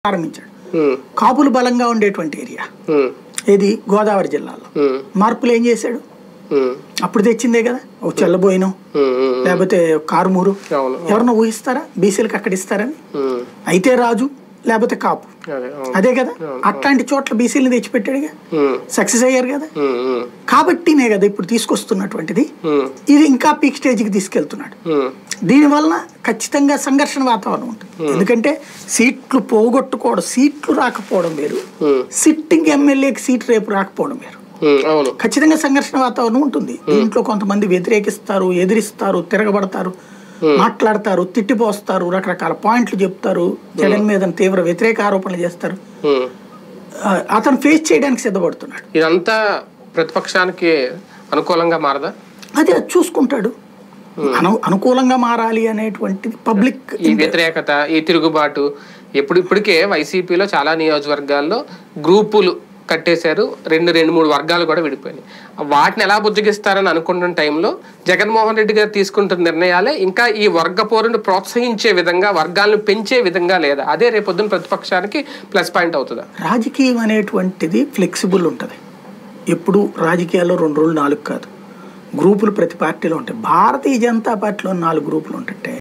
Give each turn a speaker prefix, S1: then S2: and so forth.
S1: ప్రారంభించాడు
S2: ఉమ్,
S1: కాపులు బలంగా ఉండేటువంటి ఏరియా
S2: ఉమ్,
S1: ఏది గోదావరి జిల్లాలో
S2: ఉమ్,
S1: మార్పులు ఏం చేశాడు
S2: ఉమ్,
S1: అప్పుడు తెచ్చిందే కదా ఒక చెల్లబోయినం
S2: ఉమ్, ఉమ్,
S1: లేకపోతే కారుమూరు
S2: అవును
S1: ఎవరన్నా ఊహిస్తారా బీసీలకు అక్కడ ఇస్తారని
S2: ఉమ్,
S1: అయితే రాజు లేకపోతే కాపు
S2: అదే అవును
S1: అదే కదా అట్లాంటి చోట్ల బీసీలను తెచ్చిపెట్టాడుగా
S2: ఉమ్,
S1: సక్సెస్ అయ్యారు కదా
S2: ఉమ్, ఉమ్,
S1: కాబట్టినే కదా ఇప్పుడు తీసుకొస్తున్నటువంటిది
S2: ఉమ్,
S1: ఇది ఇంకా పీక్ స్టేజ్కి తీసుకెళ్తున్నాడు
S2: ఉమ్,
S1: దీనివలన ఖచ్చితంగా సంఘర్షణ వాతావరణం ఉంటుంది ఎందుకంటే సీట్లు పోగొట్టుకోవడం సీట్లు రాకపోవడం వేరు
S2: ఉమ్,
S1: సిట్టింగ్ ఎమ్మెల్యేకి సీట్ రేపు రాకపోవడం వేరు
S2: ఉమ్, అవును
S1: ఖచ్చితంగా సంఘర్షణ వాతావరణం ఉంటుంది దీంట్లో కొంతమంది వ్యతిరేకిస్తారు ఎదిరిస్తారు తిరగబడతారు మాట్లాడతారు తిట్టిపోస్తారు రకరకాల పాయింట్లు చెప్తారు జగన్ మీద తీవ్ర వ్యతిరేక ఆరోపణలు చేస్తారు
S2: ఉమ్.
S1: ఆ, అతను ఫేస్ చేయడానికి సిద్ధపడుతున్నాడు
S2: ఇదంతా ప్రతిపక్షానికి అనుకూలంగా మారదా
S1: అది అది చూసుకుంటాడు అను అనుకూలంగా మారాలి అనేటువంటిది పబ్లిక్
S2: ఈ వ్యతిరేకత ఈ తిరుగుబాటు ఎప్పుడు ఇప్పటికే వైసీపీలో చాలా నియోజకవర్గాల్లో గ్రూపులు కట్టేశారు రెండు రెండు మూడు వర్గాలు కూడా విడిపోయినాయి వాటిని ఎలా బుజ్జగిస్తారని అనుకుంటున్న టైంలో జగన్మోహన్ రెడ్డి గారు తీసుకుంటున్న నిర్ణయాలే ఇంకా ఈ వర్గ పోరుని ప్రోత్సహించే విధంగా వర్గాలను పెంచే విధంగా లేదా అదే రేపొద్దున ప్రతిపక్షానికి ప్లస్ పాయింట్ అవుతుందా
S1: రాజకీయం అనేటువంటిది ఫ్లెక్సిబుల్ ఉంటుంది ఎప్పుడు రాజకీయాల్లో రెండు రోజులు నాలుగు కాదు గ్రూపులు ప్రతి పార్టీలో ఉంటాయి భారతీయ జనతా పార్టీలో నాలుగు గ్రూపులు ఉంటాయి